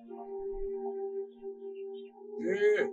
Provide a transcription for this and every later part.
ايه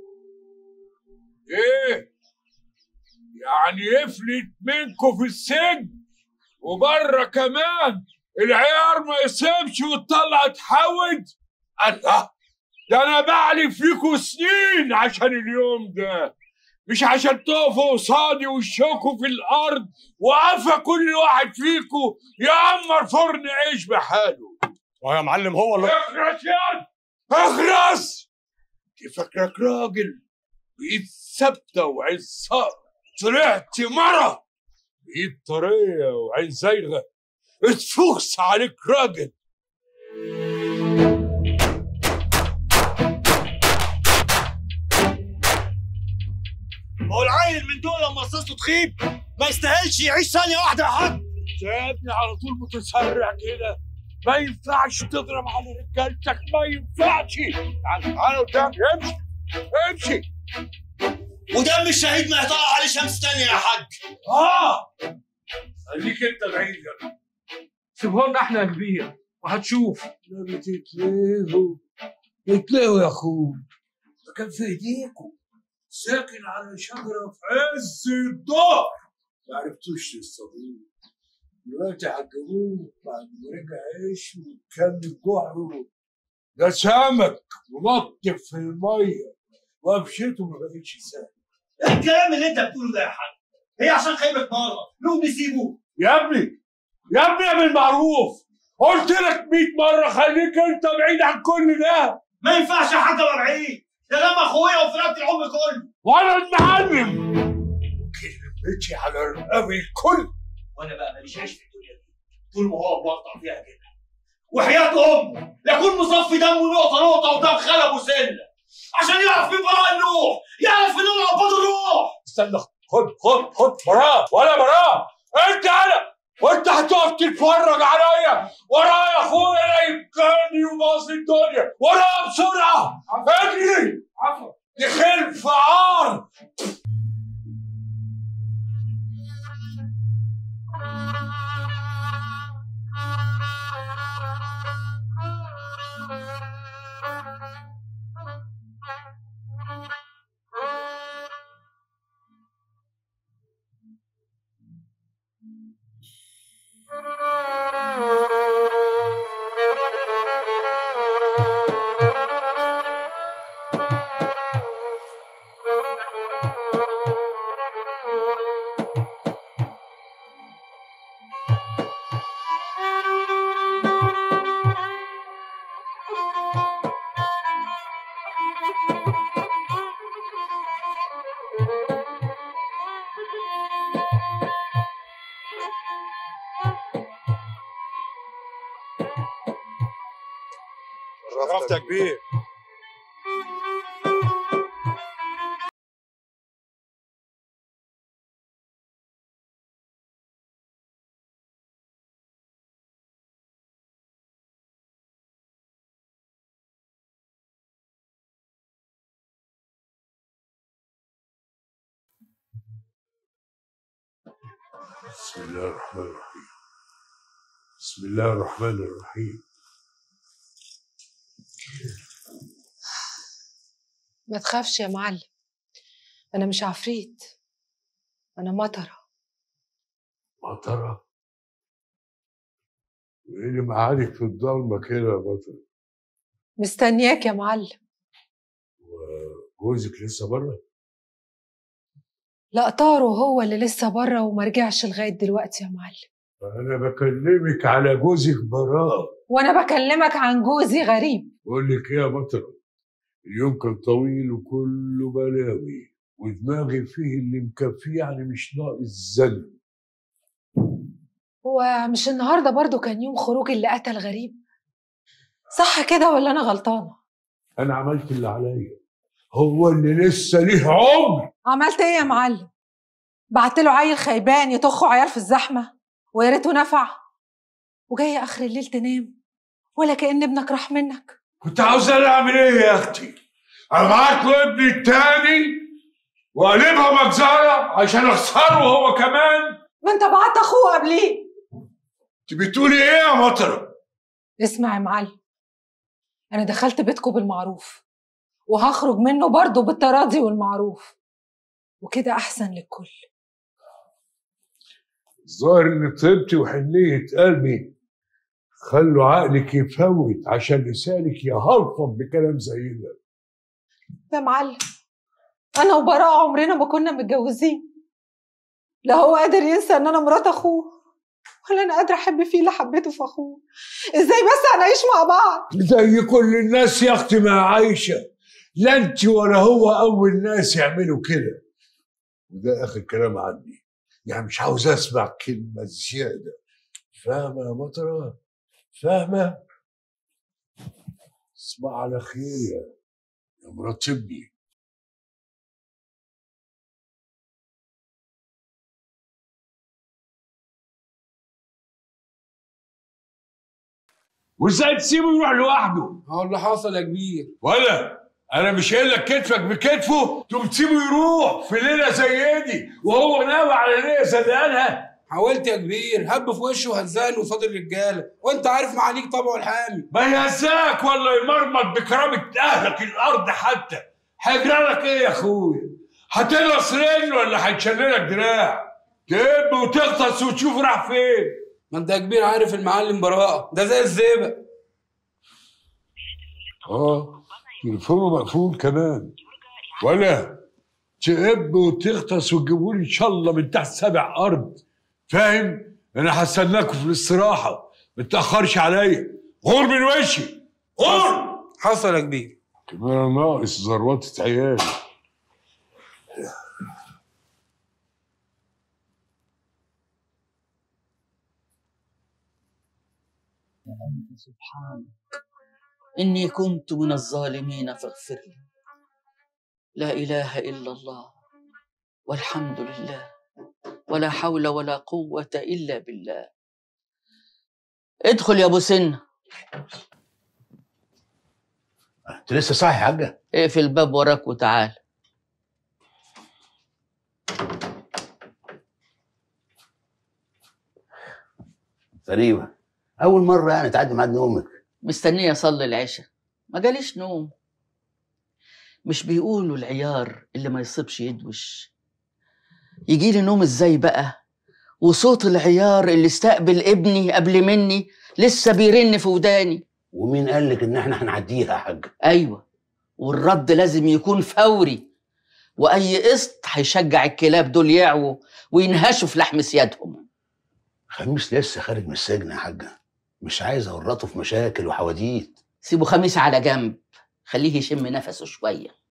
ايه يعني يفلت منكم في السجن وبره كمان العيار ما يسيبش وتطلع تحود الله ده انا بعلي فيكم سنين عشان اليوم ده مش عشان تقفوا قصادي وشكوا في الارض وقفا كل واحد فيكم يعمر فرن عيش بحاله اه يا معلم هو اللي اخرس يا اخرس انت فاكرك راجل بايد ثابته وعين صقر طلعت مره بايد طريه وعين زايغه اتفوكس عليك راجل ما هو العيل من دول لما قصصته تخيب ما يستاهلش يعيش ثانيه واحده يا حاج يا ابني على طول متسرع كده ما ينفعش تضرب على رجالتك ما ينفعش تعال تعال قدام امشي امشي ودم الشهيد ما يطلع عليه شمس تانية يا حاج اه خليك انت بعيد يا ابني. سيبه لنا احنا يا كبير وهتشوف لا بتتلهوا بتتلهوا يا اخوي ده كان في ايديكم ساكن على شجره في عز الظهر ما عرفتوش تصطادوه دلوقتي عجبوه بعد ما رجع عيش وكمل جوعه ده سمك ونط في الميه وقفشته ما بقتش سهل ايه الكلام اللي انت بتقوله ده يا حاج هي عشان خيبه مره لو نسيبه يا ابني يا ابني يا بالمعروف قلت لك 100 مره خليك انت بعيد عن كل ده ما ينفعش يا حاج ابقى بعيد ده دم اخويا وفرقت العمر كله وانا المعلم كلمتي على رقبي الكل وانا بقى ماليش عيش في الدنيا دي طول ما هو موقع فيها كده وحياة امه يكون مصفي دمه نقطه نقطه ودم خلب وسله عشان يعرف مين براء النوح يعرف مين اللي عباد الروح استنى خد خد خد براء ولا براء انت انا وانت هتقف تتفرج عليا ورايا اخويا لا يمكنني وباص الدنيا ورايا بسرعه اجري عفوا دخل في عار شرفت يا كبير بسم الله الرحمن الرحيم بسم الله الرحمن الرحيم ما تخافش يا معلم انا مش عفريت انا مطره مطرة وايه اللي معارك في الضلمة كده يا بطل مستنياك يا معلم وجوزك لسه بره لا طارو هو اللي لسه بره وما رجعش لغايه دلوقتي يا معلم انا بكلمك على جوزك براء وانا بكلمك عن جوزي غريب بقول لك ايه يا بطل اليوم كان طويل وكله بلاوي ودماغي فيه اللي مكفيه يعني مش ناقص زن هو مش النهارده برضو كان يوم خروج اللي قتل غريب صح كده ولا انا غلطانه انا عملت اللي عليا هو اللي لسه ليه عمر عملت ايه يا معلم بعت له عيل خيبان يطخه عيال في الزحمه ويا ريته نفع وجاي اخر الليل تنام ولا كأن ابنك راح منك كنت عاوز انا اعمل ايه يا اختي ابعت له ابني التاني واقلبها مجزره عشان اخسره هو كمان ما انت بعت اخوه قبليه انت بتقولي ايه يا مطره اسمع يا معلم انا دخلت بيتكم بالمعروف وهخرج منه برضه بالتراضي والمعروف وكده احسن للكل الظاهر ان طيبتي وحنية قلبي خلوا عقلك يفوت عشان لسانك يهلفظ بكلام زي ده يا معلم انا وبراء عمرنا ما كنا متجوزين لا هو قادر ينسى ان انا مرات اخوه ولا انا قادره احب فيه اللي حبيته في اخوه ازاي بس هنعيش مع بعض زي كل الناس يا اختي ما عايشه لا انت ولا هو اول ناس يعملوا كده وده اخر كلام عني يعني مش عاوز اسمع كلمه زياده فاهمه يا مطره فاهمه اسمع على خير يا يا مرات ابني وازاي تسيبه يروح لوحده هو اللي حصل يا كبير ولا انا مش قايل لك كتفك بكتفه تقوم تسيبه يروح في ليله زي دي وهو ناوي على ليله زدقانها حاولت يا كبير هب في وشه وهزاني قصاد الرجاله وانت عارف معاليك طبعه الحامي ما يهزاك ولا يمرمط بكرامه اهلك الارض حتى هيجرى لك ايه يا اخويا هتنقص رجل ولا هيتشللك دراع تب وتغطس وتشوف راح فين ما انت يا كبير عارف المعلم براءه ده زي الزئبق اه تليفونه مقفول كمان ولا تقب وتغطس وتجيبوا لي ان شاء الله من تحت سبع ارض فاهم انا هستناكم في الاستراحه ما تاخرش عليا غور من وشي غور حصل يا كبير كمان ناقص ذروات عيال سبحانك إني كنت من الظالمين فاغفر لي لا إله إلا الله والحمد لله ولا حول ولا قوة إلا بالله ادخل يا أبو سنة انت لسه صاحي يا حاجه اقفل الباب وراك وتعال غريبه اول مره يعني تعدي ميعاد نومك مستنية أصلي العشاء ما جاليش نوم مش بيقولوا العيار اللي ما يصيبش يدوش يجي لي نوم ازاي بقى وصوت العيار اللي استقبل ابني قبل مني لسه بيرن في وداني ومين قال لك ان احنا هنعديها يا حاج ايوه والرد لازم يكون فوري واي قسط هيشجع الكلاب دول يعووا وينهشوا في لحم سيادهم خميس لسه خارج من السجن يا حاجه مش عايز اورطه في مشاكل وحواديت سيبوا خميس على جنب خليه يشم نفسه شويه